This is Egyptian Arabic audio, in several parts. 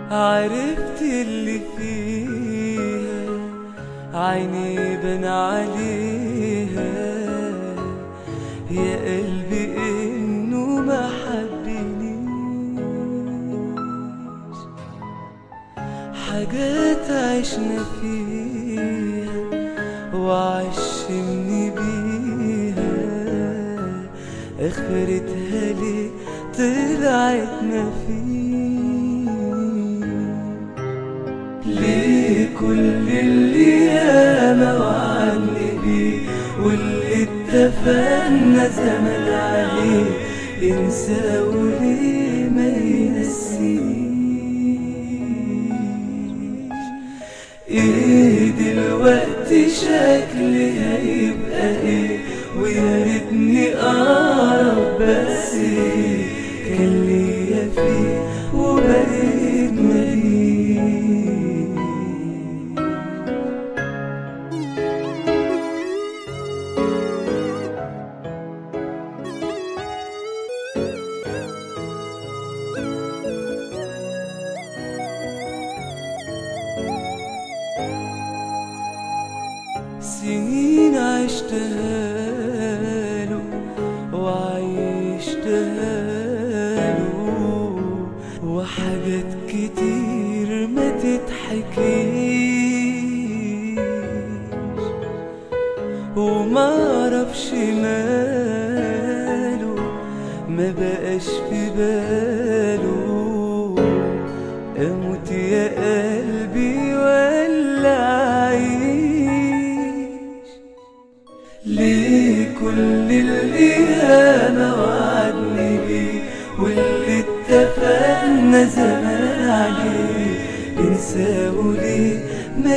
عرفت اللي فيها عيني بن عليها يا قلبي انه ما حبنيش حاجات عشنا فيها وعشمني بيها اخرتها ليه طلعت مفيش ليه كل اللي ياما وعدني بيه واللي اتفقنا زمان عليه ينسى وليه ما ينسيش ايه دلوقتي شكلي هيبقى ايه ويا ريتني اعرف بس ايه كان ليا فيه وبقيت مليش سنين عشتها له وعيشتها له وحاجات كتير ما تتحكيش وما اعرفش ماله ما بقاش في باله اموت يا قلبي ولا اعيش ليه كل اللي انا وعدني بيه واللي اتفقنا زمان عليه انساه ليه ما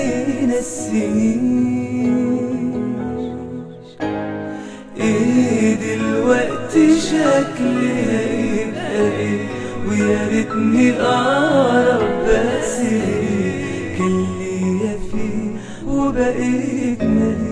ينسينيش ايه دلوقتي شكلي هيبقى ايه ويا ريتني اعرف بس ايه كان ليا فيه وبقيت مليء